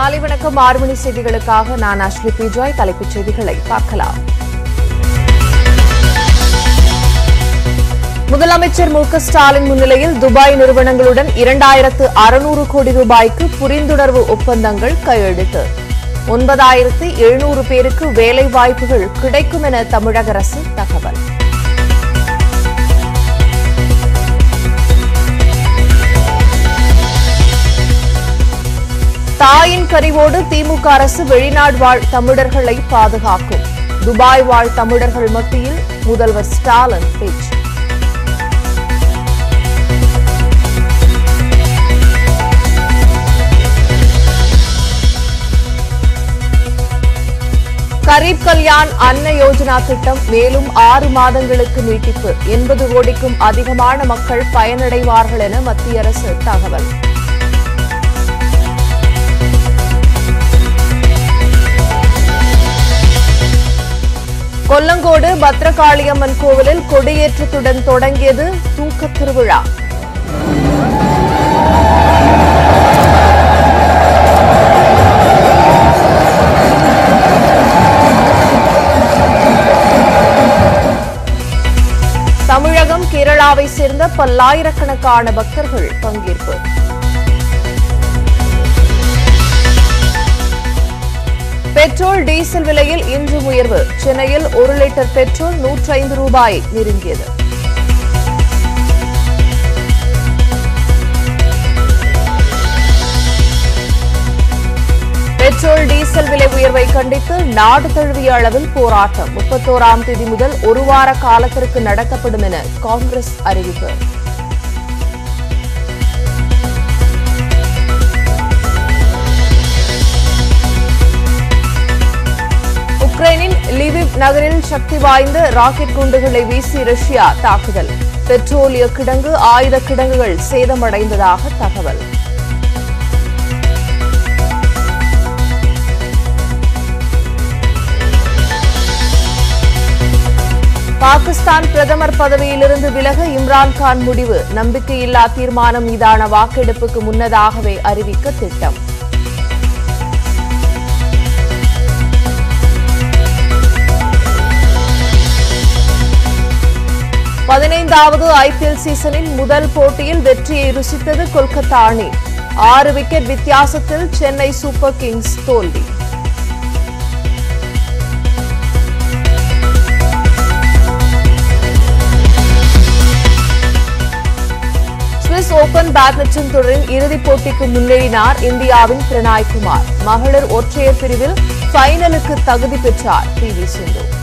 காலை வணக்கம் ஆறு மணி செய்திகளுக்காக நான் அஷ்லி பிஜாய் தலைப்புச் செய்திகளை பார்க்கலாம் முதலமைச்சர் மு க ஸ்டாலின் முன்னிலையில் துபாய் நிறுவனங்களுடன் இரண்டாயிரத்து அறுநூறு கோடி ரூபாய்க்கு புரிந்துணர்வு ஒப்பந்தங்கள் கையெழுத்து ஒன்பதாயிரத்து எழுநூறு பேருக்கு வேலை வாய்ப்புகள் கிடைக்கும் என தமிழக அரசு தகவல் தாயின் கனிவோடு திமுக அரசு வெளிநாடு வாழ் தமிழர்களை பாதுகாக்கும் துபாய் வாழ் தமிழர்கள் மத்தியில் முதல்வர் ஸ்டாலின் பேச்சு கரீப் கல்யாண் அன்ன யோஜனா திட்டம் மேலும் ஆறு மாதங்களுக்கு நீட்டிப்பு எண்பது கோடிக்கும் அதிகமான மக்கள் பயனடைவார்கள் என மத்திய அரசு தகவல் கொல்லங்கோடு பத்ரகாளியம்மன் கோவிலில் கொடியேற்றத்துடன் தொடங்கியது தூக்கத் திருவிழா தமிழகம் கேரளாவை சேர்ந்த பல்லாயிரக்கணக்கான பக்தர்கள் பங்கேற்பு பெட்ரோல் டீசல் விலையில் இன்று உயர்வு சென்னையில் ஒரு லிட்டர் பெட்ரோல் நூற்றி ஐந்து ரூபாய் நெருங்கியது பெட்ரோல் டீசல் விலை உயர்வை கண்டித்து நாடு தழுவிய அளவில் போராட்டம் முப்பத்தோராம் தேதி முதல் ஒரு வார காலத்திற்கு நடத்தப்படும் என காங்கிரஸ் அறிவிப்பு உக்ரைனின் லிவிவ் நகரில் சக்தி வாய்ந்த ராக்கெட் குண்டுகளை வீசி ரஷ்யா தாக்குதல் பெட்ரோலிய கிடங்கு ஆயுத கிடங்குகள் சேதமடைந்ததாக தகவல் பாகிஸ்தான் பிரதமர் பதவியிலிருந்து விலக இம்ரான்கான் முடிவு நம்பிக்கையில்லா தீர்மானம் மீதான வாக்கெடுப்புக்கு முன்னதாகவே அறிவிக்க திட்டம் பதினைந்தாவது ஐபிஎல் சீசனின் முதல் போட்டியில் வெற்றியை ருசித்தது கொல்கத்தா அணி ஆறு விக்கெட் வித்தியாசத்தில் சென்னை சூப்பர் கிங்ஸ் தோல்வி சுவிஸ் ஓபன் பேட்மிண்டன் தொடரின் இறுதிப் போட்டிக்கு முன்னேறினார் இந்தியாவின் பிரணாய் குமார் மகளிர் ஒற்றையர் பிரிவில் ஃபைனலுக்கு தகுதி பெற்றார் பி வி சிந்து